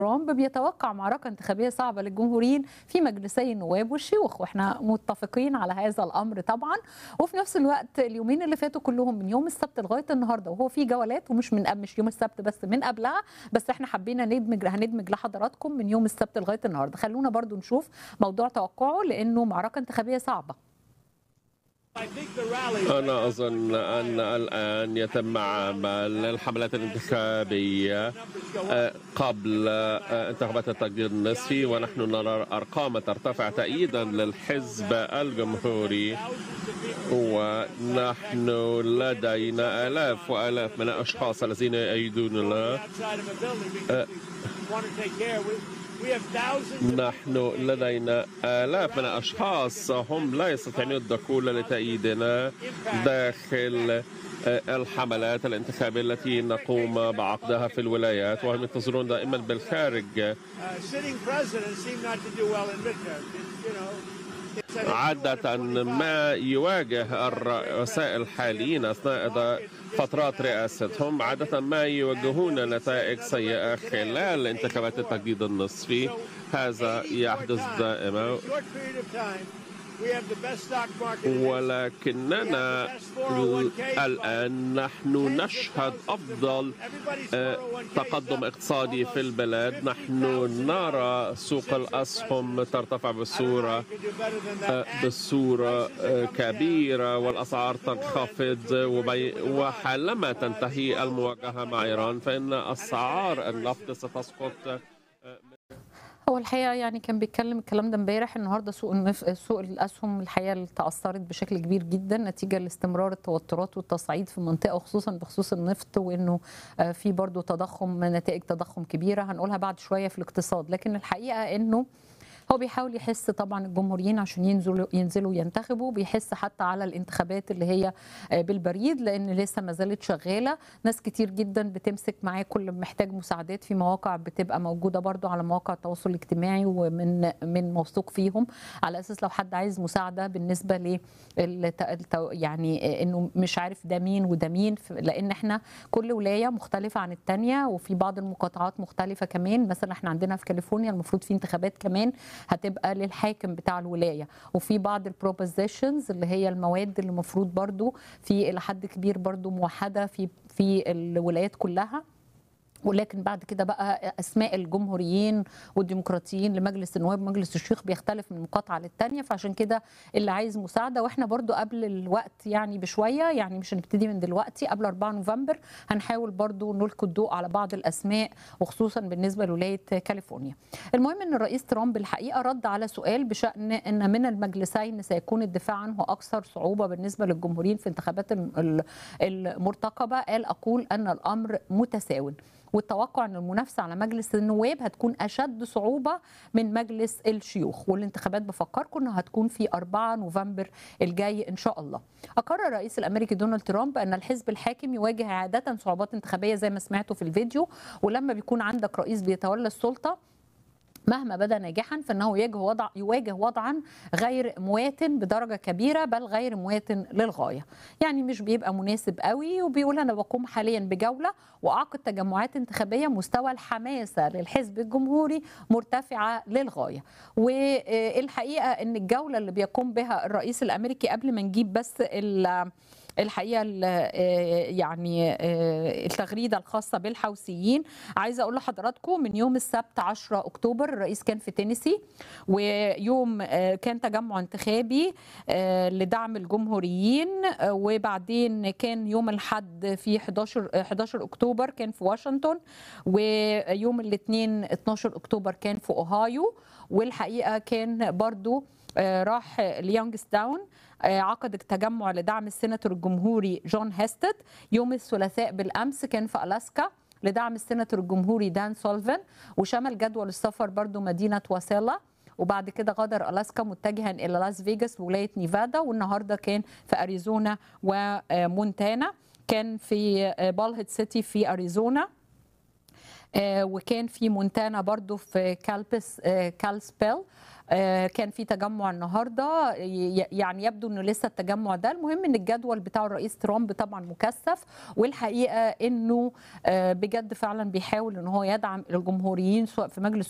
ترامب بيتوقع معركة انتخابية صعبة للجمهوريين في مجلسي النواب والشيوخ واحنا متفقين على هذا الأمر طبعا وفي نفس الوقت اليومين اللي فاتوا كلهم من يوم السبت لغاية النهاردة وهو في جولات ومش من مش يوم السبت بس من قبلها بس احنا حبينا ندمج هندمج لحضراتكم من يوم السبت لغاية النهاردة خلونا برضو نشوف موضوع توقعه لأنه معركة انتخابية صعبة أنا أظن أن الآن يتم عمل الحملات الانتخابية قبل انتخابات التقدير النصفي ونحن نرى أرقام ترتفع تأييدا للحزب الجمهوري ونحن لدينا آلاف وآلاف من الأشخاص الذين يؤيدوننا نحن لدينا آلاف من الأشخاص هم لا يستطيعون الدخول لتأييدنا داخل الحملات الانتخابية التي نقوم بعقدها في الولايات وهم ينتظرون دائما بالخارج عادة ما يواجه الرؤساء الحاليين أثناء فترات رئاستهم عادة ما يواجهون نتائج سيئة خلال انتخابات التجديد النصفي هذا يحدث دائما ولكننا الآن نحن نشهد أفضل تقدم اقتصادي في البلاد نحن نرى سوق الأسهم ترتفع بصورة بصورة كبيرة والأسعار تنخفض وحالما تنتهي المواجهة مع إيران فإن أسعار النفط ستسقط هو الحقيقه يعني كان بيتكلم الكلام ده امبارح النهارده سوق النف... سوق الاسهم الحقيقه اللي تاثرت بشكل كبير جدا نتيجه لاستمرار التوترات والتصعيد في المنطقه وخصوصا بخصوص النفط وانه في برضه تضخم نتائج تضخم كبيره هنقولها بعد شويه في الاقتصاد لكن الحقيقه انه هو بيحاول يحس طبعا الجمهوريين عشان ينزلوا ينزلوا ينتخبوا بيحس حتى على الانتخابات اللي هي بالبريد لان لسه ما زالت شغاله ناس كتير جدا بتمسك معاه كل محتاج مساعدات في مواقع بتبقى موجوده برضو على مواقع التواصل الاجتماعي ومن من موثوق فيهم على اساس لو حد عايز مساعده بالنسبه ل يعني انه مش عارف ده مين وده مين لان احنا كل ولايه مختلفه عن الثانيه وفي بعض المقاطعات مختلفه كمان مثلا احنا عندنا في كاليفورنيا المفروض في انتخابات كمان هتبقى للحاكم بتاع الولايه وفي بعض البروبوزيشنز اللي هي المواد اللي المفروض برضو في الى حد كبير برضو موحده في في الولايات كلها ولكن بعد كده بقى اسماء الجمهوريين والديمقراطيين لمجلس النواب ومجلس الشيوخ بيختلف من مقاطعه للتانيه فعشان كده اللي عايز مساعده واحنا برضو قبل الوقت يعني بشويه يعني مش هنبتدي من دلوقتي قبل 4 نوفمبر هنحاول برضو نلقي الضوء على بعض الاسماء وخصوصا بالنسبه لولايه كاليفورنيا. المهم ان الرئيس ترامب الحقيقه رد على سؤال بشان ان من المجلسين سيكون الدفاع عنه اكثر صعوبه بالنسبه للجمهوريين في انتخابات المرتقبه قال اقول ان الامر متساو والتوقع ان المنافسه على مجلس النواب هتكون اشد صعوبه من مجلس الشيوخ والانتخابات بفكركم انها هتكون في 4 نوفمبر الجاي ان شاء الله. اقر الرئيس الامريكي دونالد ترامب ان الحزب الحاكم يواجه عاده صعوبات انتخابيه زي ما سمعتوا في الفيديو ولما بيكون عندك رئيس بيتولى السلطه مهما بدا ناجحا فانه يواجه وضع يواجه وضعا غير مواتن بدرجه كبيره بل غير مواتن للغايه يعني مش بيبقى مناسب قوي وبيقول انا بقوم حاليا بجوله واعقد تجمعات انتخابيه مستوى الحماسه للحزب الجمهوري مرتفعه للغايه والحقيقه ان الجوله اللي بيقوم بها الرئيس الامريكي قبل ما نجيب بس الحقيقه يعني التغريده الخاصه بالحوثيين عايزه اقول لحضراتكم من يوم السبت 10 اكتوبر الرئيس كان في تينيسي ويوم كان تجمع انتخابي لدعم الجمهوريين وبعدين كان يوم الاحد في 11 11 اكتوبر كان في واشنطن ويوم الاثنين 12 اكتوبر كان في اوهايو والحقيقه كان برضو راح ليونجستاون عقد تجمع لدعم السيناتور الجمهوري جون هيستد يوم الثلاثاء بالامس كان في الاسكا لدعم السيناتور الجمهوري دان سولفن وشمل جدول السفر برضو مدينه واسيلا وبعد كده غادر الاسكا متجها الى لاس فيجاس ولايه نيفادا والنهارده كان في اريزونا ومونتانا كان في بالهيد سيتي في اريزونا آه، وكان في مونتانا برضو في كالبس آه، كالسبيل آه، كان في تجمع النهارده ي- يعني يبدو انه لسه التجمع ده المهم ان الجدول بتاع الرئيس ترامب طبعا مكثف والحقيقه انه آه، بجد فعلا بيحاول ان هو يدعم الجمهوريين سواء في مجلس